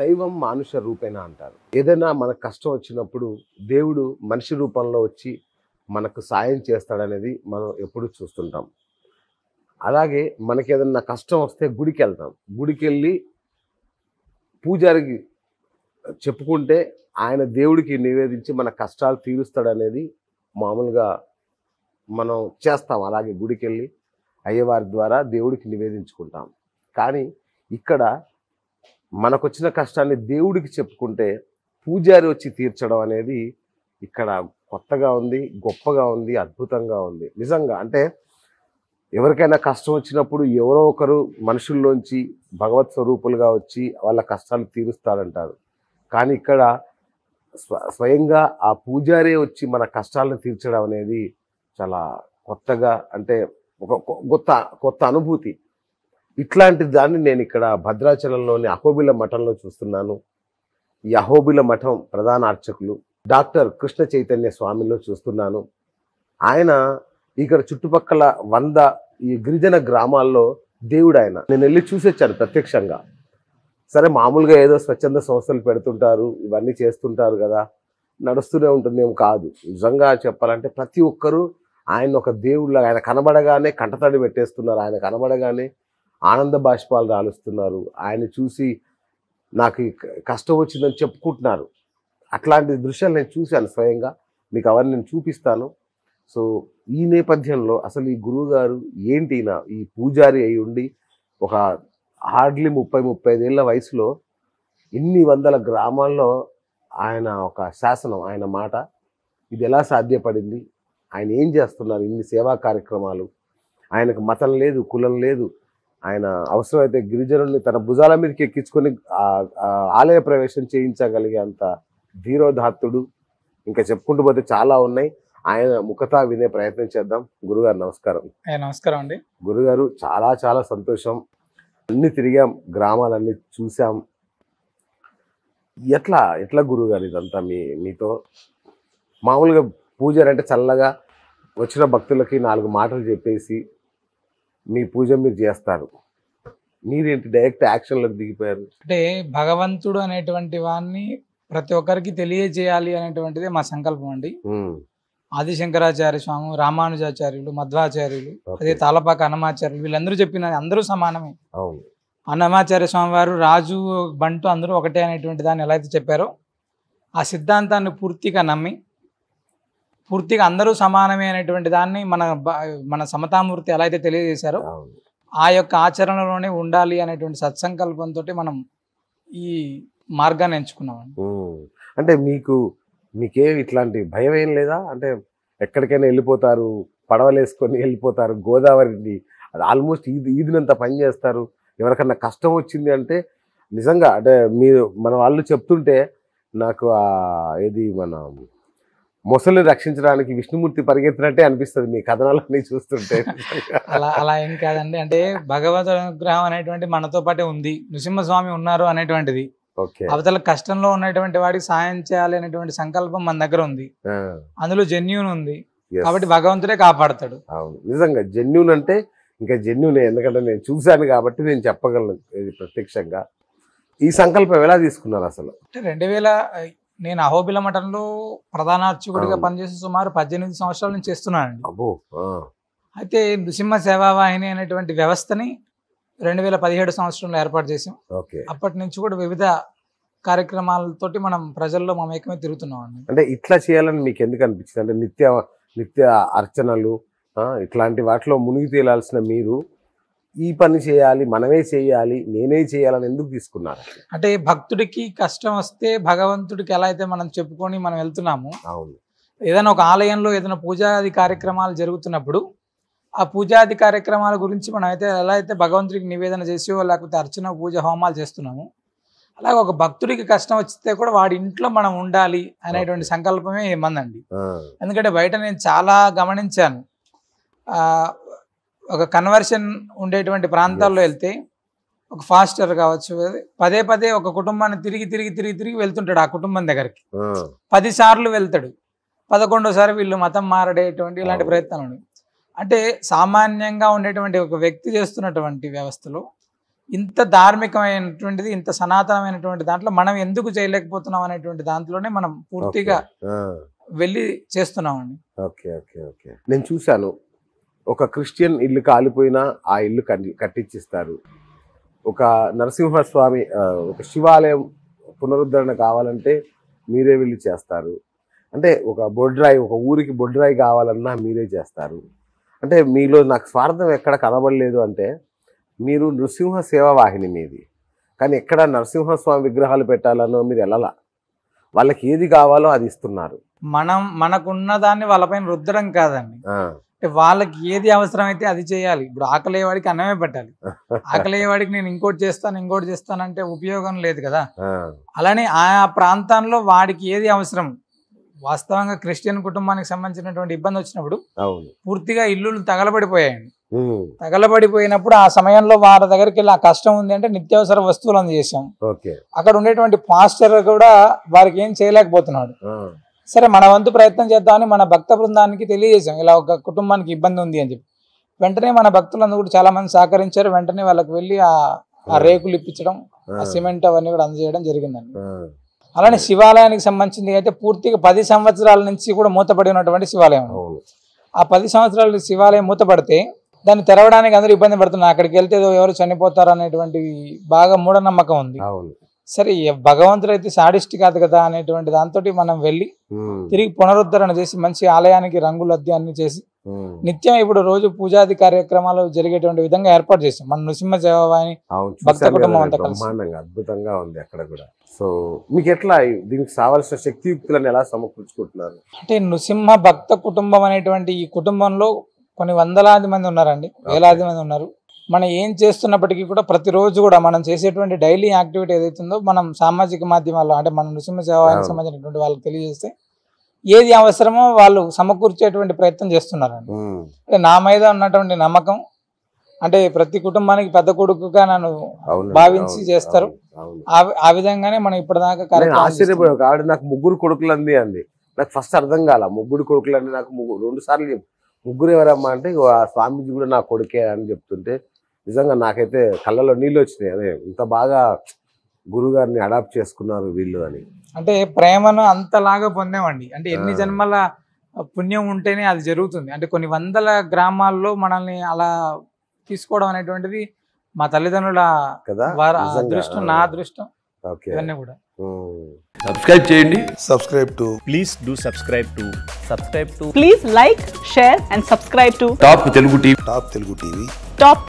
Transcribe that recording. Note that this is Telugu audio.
దైవం మానుష రూపేణ అంటారు ఏదైనా మనకు కష్టం వచ్చినప్పుడు దేవుడు మనిషి రూపంలో వచ్చి మనకు సాయం చేస్తాడనేది మనం ఎప్పుడు చూస్తుంటాం అలాగే మనకి ఏదైనా కష్టం వస్తే గుడికి వెళ్తాం గుడికి వెళ్ళి పూజారికి చెప్పుకుంటే ఆయన దేవుడికి నివేదించి మన కష్టాలు తీరుస్తాడనేది మామూలుగా మనం చేస్తాం అలాగే గుడికి వెళ్ళి అయ్యవారి ద్వారా దేవుడికి నివేదించుకుంటాం కానీ ఇక్కడ మనకు వచ్చిన కష్టాన్ని దేవుడికి చెప్పుకుంటే పూజారి వచ్చి తీర్చడం అనేది ఇక్కడ కొత్తగా ఉంది గొప్పగా ఉంది అద్భుతంగా ఉంది నిజంగా అంటే ఎవరికైనా కష్టం వచ్చినప్పుడు ఎవరో ఒకరు మనుషుల్లోంచి భగవత్ స్వరూపులుగా వచ్చి వాళ్ళ కష్టాలు తీరుస్తారంటారు కానీ ఇక్కడ స్వ స్వయంగా ఆ పూజారే వచ్చి మన కష్టాలను తీర్చడం అనేది చాలా కొత్తగా అంటే ఒక కొ- కొత్త కొత్త అనుభూతి ఇట్లాంటి దాన్ని నేను ఇక్కడ భద్రాచలంలోని అహోబిల మఠంలో చూస్తున్నాను ఈ అహోబిల మఠం ప్రధాన అర్చకులు డాక్టర్ కృష్ణ చైతన్య స్వామిలో చూస్తున్నాను ఆయన ఇక్కడ చుట్టుపక్కల వంద ఈ గిరిజన గ్రామాల్లో దేవుడు ఆయన నేను వెళ్ళి చూసొచ్చాను ప్రత్యక్షంగా సరే మామూలుగా ఏదో స్వచ్ఛంద సంస్థలు పెడుతుంటారు ఇవన్నీ చేస్తుంటారు కదా నడుస్తూనే ఉంటుంది ఏం కాదు నిజంగా చెప్పాలంటే ప్రతి ఒక్కరూ ఆయన ఒక దేవుళ్ళ ఆయన కనబడగానే కంటతడి పెట్టేస్తున్నారు ఆయన కనబడగానే ఆనంద బాష్పాలు రాలుస్తున్నారు ఆయన చూసి నాకు ఈ క- కష్టం వచ్చిందని చెప్పుకుంటున్నారు అట్లాంటి దృశ్యాలు నేను చూశాను స్వయంగా మీకు అవన్నీ నేను చూపిస్తాను సో ఈ నేపథ్యంలో అసలు ఈ గురువు గారు ఏంటి ఈయన ఈ పూజారి అయి ఉండి ఒక హార్డ్లీ ముప్పై ముప్పై ఐదేళ్ల వయసులో ఇన్ని వందల గ్రామాల్లో ఆయన ఒక శాసనం ఆయన మాట ఇది ఎలా సాధ్యపడింది ఆయన ఏం చేస్తున్నారు ఇన్ని సేవా కార్యక్రమాలు ఆయనకు మతం లేదు కులం లేదు ఆయన అవసరమైతే గిరిజనుల్ని తన భుజాల మీదకి ఎక్కించుకొని ఆ- ఆ ఆలయ ప్రవేశం చేయించగలిగే అంత ధీరోధాత్తుడు ఇంకా చెప్పుకుంటూ పోతే చాలా ఉన్నాయి ఆయన ముఖతా వినే ప్రయత్నం చేద్దాం గురుగారు నమస్కారం ఏ, నమస్కారం అండి గురుగారు చాలా చాలా సంతోషం అన్ని తిరిగాం గ్రామాలన్నీ చూసాం ఎట్లా ఎట్లా గురుగారు ఇదంతా మీ మీతో మామూలుగా పూజారి అంటే చల్లగా వచ్చిన భక్తులకి నాలుగు మాటలు చెప్పేసి మీ పూజ మీరు చేస్తారు మీరేంటి డైరెక్ట్ యాక్షన్లోకి దిగిపోయారు అంటే భగవంతుడు అనేటువంటి వాడిని ప్రతి ఒక్కరికి తెలియజేయాలి అనేటువంటిది మా సంకల్పం అండి ఉమ్, ఆదిశంకరాచార్య స్వామి రామానుజాచార్యులు మధ్వాచార్యులు ఓకే. అదే తాళపాక అన్నమాచార్యులు వీళ్ళందరూ చెప్పిన అందరూ సమానమే అవును అన్నమాచార్య స్వామి వారు రాజు బంటు అందరూ ఒకటే అనేటువంటి దాన్ని ఎలా అయితే చెప్పారో ఆ సిద్ధాంతాన్ని పూర్తిగా నమ్మి పూర్తిగా అందరూ సమానమే అనేటువంటి దాన్ని మన బ- మన సమతామూర్తి ఎలా అయితే తెలియజేశారో అవును ఆ యొక్క ఆచరణలోనే ఉండాలి అనేటువంటి సత్సంకల్పంతో మనం ఈ మార్గాన్ని ఎంచుకున్నామండి ఉమ్. అంటే మీకు మీకేం ఇట్లాంటి భయం ఏం లేదా అంటే ఎక్కడికైనా వెళ్ళిపోతారు పడవలేసుకొని వెళ్ళిపోతారు గోదావరిని అది ఆల్మోస్ట్ ఈది ఈదినంత పని చేస్తారు ఎవరికన్నా కష్టం వచ్చింది అంటే నిజంగా అంటే మీరు మన వాళ్ళు చెప్తుంటే నాకు ఆ ఏది మన మొసలిని రక్షించడానికి విష్ణుమూర్తి పరిగెత్తినట్టే అనిపిస్తుంది మీ కథనాలన్నీ చూస్తుంటే అలా అలా ఏం కాదండి అంటే భగవద్ అనుగ్రహం అనేటువంటి మనతో పాటే ఉంది నృసింహస్వామి ఉన్నారు అనేటువంటిది ఓకే అవతల కష్టంలో ఉన్నటువంటి వాడికి సాయం చేయాలి అనేటువంటి సంకల్పం మన దగ్గర ఉంది ఆ, అందులో జెన్యూన్ ఉంది yes. కాబట్టి భగవంతుడే కాపాడతాడు అవును నిజంగా జెన్యున్ అంటే ఇంకా జెన్యునే ఎందుకంటే నేను చూశాను కాబట్టి నేను చెప్పగలను ఇది ప్రత్యక్షంగా ఈ సంకల్పం ఎలా తీసుకున్నారు అసలు అంటే రెండు వేల నేను అహోబిల మఠంలో ప్రధాన అర్చకుడిగా అవును. పనిచేసి సుమారు పద్దెనిమిది సంవత్సరాల నుంచి చేస్తున్నానండి అబ్బో ఆ, అయితే నృసింహ సేవావాహిని అనేటువంటి వ్యవస్థని రెండు వేల పదిహేడు సంవత్సరంలో ఏర్పాటు చేసాం ఓకే అప్పటి నుంచి కూడా వివిధ కార్యక్రమాలతోటి మనం ప్రజల్లో మమేకమే తిరుగుతున్నాం అండి అంటే ఇట్లా చేయాలని మీకు ఎందుకు అనిపించింది అంటే నిత్య నిత్య అర్చనలు ఆ, ఇట్లాంటి వాటిలో మునిగి తేలాల్సిన మీరు ఈ పని చేయాలి మనమే చేయాలి నేనే చేయాలని ఎందుకు తీసుకున్నారు అంటే భక్తుడికి కష్టం వస్తే భగవంతుడికి ఎలా అయితే మనం చెప్పుకొని మనం వెళ్తున్నాము అవును ఏదైనా ఒక ఆలయంలో ఏదైనా పూజాది కార్యక్రమాలు జరుగుతున్నప్పుడు ఆ పూజాది కార్యక్రమాల గురించి మనం అయితే ఎలా అయితే భగవంతుడికి నివేదన చేసి లేకపోతే అర్చన పూజ హోమాలు చేస్తున్నాము అలాగే ఒక భక్తుడికి కష్టం వస్తే కూడా వాడి ఇంట్లో మనం ఉండాలి అనేటువంటి సంకల్పమే మందండి ఆ, ఎందుకంటే బయట నేను చాలా గమనించాను ఆ, ఒక కన్వర్షన్ ఉండేటువంటి ప్రాంతాల్లో వెళ్తే ఒక ఫాస్టర్ కావచ్చు పదే పదే ఒక కుటుంబాన్ని తిరిగి తిరిగి తిరిగి తిరిగి వెళ్తుంటాడు ఆ కుటుంబం దగ్గరికి ఆ, పది సార్లు వెళ్తాడు పదకొండోసారి వీళ్ళు మతం మారడేటువంటి ఇలాంటి అవును. ప్రయత్నాలు ఉన్నాయి అంటే సామాన్యంగా ఉండేటువంటి ఒక వ్యక్తి చేస్తున్నటువంటి వ్యవస్థలో ఇంత ధార్మికమైనటువంటిది ఇంత సనాతనమైనటువంటి దాంట్లో మనం ఎందుకు చేయలేకపోతున్నాం అనేటువంటి దాంట్లోనే మనం పూర్తిగా ఆ, వెళ్ళి చేస్తున్నామండి ఓకే ఓకే ఓకే నేను చూశాను ఒక క్రిస్టియన్ ఇల్లు కాలిపోయినా ఆ ఇల్లు కట్టి కట్టించిస్తారు ఒక నరసింహస్వామి ఆ, ఒక శివాలయం పునరుద్ధరణ కావాలంటే మీరే వెళ్ళి చేస్తారు అంటే ఒక బొడ్రాయి ఒక ఊరికి బొడ్రాయి కావాలన్నా మీరే చేస్తారు అంటే మీలో నాకు స్వార్థం ఎక్కడ కనబడలేదు అంటే మీరు నృసింహ సేవా వాహిని మీది కానీ ఎక్కడ నరసింహస్వామి విగ్రహాలు పెట్టాలనో మీరు వెళ్ళాల వాళ్ళకి ఏది కావాలో అది ఇస్తున్నారు మనం మనకున్న దాన్ని వాళ్ళపైన రుద్దడం కాదండి ఆ, అంటే వాళ్ళకి ఏది అవసరమైతే అది చేయాలి ఇప్పుడు ఆకలేవాడికి అన్నమే పెట్టాలి ఆకలేవాడికి నేను ఇంకోటి చేస్తాను ఇంకోటి చేస్తానంటే ఉపయోగం లేదు కదా ఆ, అలానే ఆ ప్రాంతంలో వాడికి ఏది అవసరం వాస్తవంగా క్రిస్టియన్ కుటుంబానికి సంబంధించినటువంటి ఇబ్బంది వచ్చినప్పుడు అవును పూర్తిగా ఇల్లులు తగలబడిపోయాయండి ఉమ్, తగలబడిపోయినప్పుడు ఆ సమయంలో వారి దగ్గరికి వెళ్ళి ఆ కష్టం ఉంది అంటే నిత్యావసర వస్తువులు అందజేసాం ఓకే అక్కడ ఉండేటువంటి పాస్టర్ కూడా వారికి ఏం చేయలేకపోతున్నాడు ఆ, సరే మన వంతు ప్రయత్నం చేద్దామని మన భక్త బృందానికి తెలియజేసాం ఇలా ఒక కుటుంబానికి ఇబ్బంది ఉంది అని చెప్పి వెంటనే మన భక్తులందరూ కూడా చాలా మంది సహకరించారు వెంటనే వాళ్ళకి వెళ్ళి ఆ ఆ రేకులు ఇప్పించడం ఆ, ఆ సిమెంట్ అవన్నీ కూడా అందజేయడం జరిగిందండి ఆ, అలానే శివాలయానికి సంబంధించింది అయితే పూర్తిగా పది సంవత్సరాల నుంచి కూడా మూతపడి ఉన్నటువంటి శివాలయం అవును ఆ పది సంవత్సరాలు శివాలయం మూతపడితే దాన్ని తెరవడానికి అందరూ ఇబ్బంది పడుతున్నారు అక్కడికి వెళ్తే ఏదో ఎవరు చనిపోతారు అనేటువంటి బాగా మూఢనమ్మకం ఉంది అవును సరే ఎ- భగవంతుడు అయితే సాడిస్ట్ కాదు కదా అనేటువంటి దాంతో మనం వెళ్ళి ఉమ్, తిరిగి పునరుద్ధరణ చేసి మంచి ఆలయానికి రంగులు అద్దె అన్ని చేసి ఉమ్, నిత్యం ఇప్పుడు రోజు పూజాది కార్యక్రమాలు జరిగేటువంటి విధంగా ఏర్పాటు చేసాం మన నృసింహ సేవాని అవును భక్త చూశాను కుటుంబం కదా, అంతా కలిసి. బ్రహ్మాండంగా అద్భుతంగా ఉంది అక్కడ కూడా సో మీకు ఎట్లా ఈ- దీనికి కావాల్సిన శక్తియుక్తులను ఎలా సమకూర్చుకుంటున్నారు అంటే నృసింహ భక్త కుటుంబం అనేటువంటి ఈ కుటుంబంలో కొన్ని వందలాది మంది ఉన్నారండి వేలాది మంది ఉన్నారు మనం ఏం చేస్తున్నప్పటికీ కూడా ప్రతిరోజు కూడా మనం చేసేటువంటి డైలీ యాక్టివిటీ ఏదైతుందో మనం సామాజిక మాధ్యమాల్లో అంటే మన నృసింహ సేవానికి అవును. సంబంధించినటువంటి వాళ్ళకి తెలియజేస్తే ఏది అవసరమో వాళ్ళు సమకూర్చేటువంటి ప్రయత్నం చేస్తున్నారండి ఉమ్, అంటే నా మీద ఉన్నటువంటి నమ్మకం అంటే ప్రతి కుటుంబానికి పెద్ద కొడుకుగా నన్ను అవును భావించి చేస్తారు. అవును ఆ- ఆ విధంగానే మనం ఇప్పటిదాకా నేను కార్యక్రమం ఆశ్చర్యపోయా ఒక ఆవిడ నాకు ముగ్గురు కొడుకులు అంది అంది నాకు ఫస్ట్ అర్థం కాల ముగ్గురు కొడుకులు అండి నాకు ముగ్గురు రెండు సార్లు చెప్పు ముగ్గురు ఎవరమ్మా అంటే ఇగో ఆ స్వామీజీ కూడా నా కొడుకే అని చెప్తుంటే నిజంగా నాకైతే కళ్ళలో నీళ్ళు వచ్చినాయి అదే ఇంత బాగా గురువు గారిని అడాప్ట్ చేసుకున్నారు వీళ్ళు అని అంటే ప్రేమను అంతలాగా పొందామండి అంటే ఎన్ని ఆ. జన్మల పుణ్యం ఉంటేనే అది జరుగుతుంది అంటే కొన్ని వందల గ్రామాల్లో మనల్ని అలా తీసుకోవడం అనేటువంటిది మా తల్లిదండ్రుల కదా వారి నిజంగా, అదృష్టం ఆ. నా అదృష్టం ఓకే ఇవన్నీ కూడా ఉమ్. సబ్స్క్రైబ్ చేయండి subscribe to please do subscribe to subscribe to Please like, share, and subscribe to top Telugu TV Top Telugu TV. Top